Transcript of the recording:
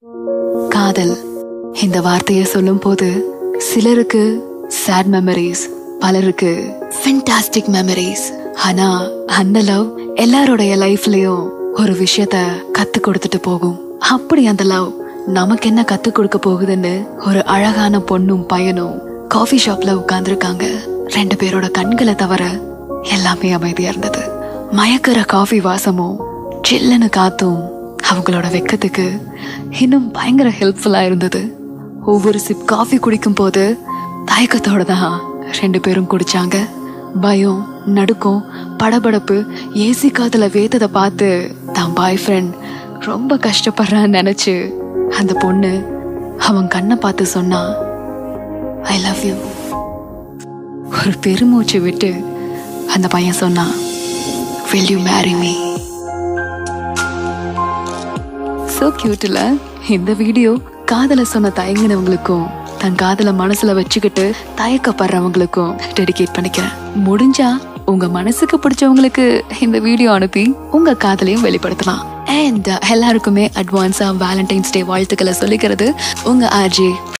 காதல் இந்த வார்த்தையை சொல்லும் போது சிலருக்கு சேட் மெமரிஸ் பலருக்கு ஃபென்டாஸ்டிக் மெமரிஸ் ஆனா அந்த லவ் எல்லாருடைய லைஃப்லயும் ஒரு விஷயத்த கத்து கொடுத்துட்டு போகும் அப்படி அந்த லவ் நமக்கு என்ன கத்து கொடுக்க போகுதுன்னு ஒரு அழகான பொண்ணும் பையனும் காஃபி ஷாப்ல உட்கார்ந்துருக்காங்க ரெண்டு பேரோட கண்களை தவிர எல்லாமே அமைதியா இருந்தது மயக்கிற காஃபி வாசமும் சில்லுன்னு காத்தும் அவங்களோட வெக்கத்துக்கு இன்னும் பயங்கர ஹெல்ப்ஃபுல்லா இருந்தது ஒவ்வொரு சிப் காஃபி குடிக்கும் போது தயக்கத்தோட தான் ரெண்டு பேரும் குடிச்சாங்க பயம் நடுக்கம் படபடப்பு ஏசி காத்துல வேத்ததை பார்த்து தான் பாய் ஃப்ரெண்ட் ரொம்ப கஷ்டப்படுறான்னு நினைச்சு அந்த பொண்ணு அவன் கண்ணை பார்த்து சொன்னா ஐ லவ் யூ ஒரு பெருமூச்சு விட்டு அந்த பையன் சொன்னான் will you marry me so cute இல்ல இந்த வீடியோ காதல சொன்ன தயங்கினவங்களுக்கும் தன் காதல மனசுல வச்சுக்கிட்டு தயக்கப்படுறவங்களுக்கும் டெடிகேட் பண்ணிக்கிறேன் முடிஞ்சா உங்க மனசுக்கு பிடிச்சவங்களுக்கு இந்த வீடியோ அனுப்பி உங்க காதலையும் வெளிப்படுத்தலாம் அண்ட் எல்லாருக்குமே அட்வான்ஸா வேலண்டைன்ஸ் டே வாழ்த்துக்களை சொல்லிக்கிறது உங்க ஆர்ஜே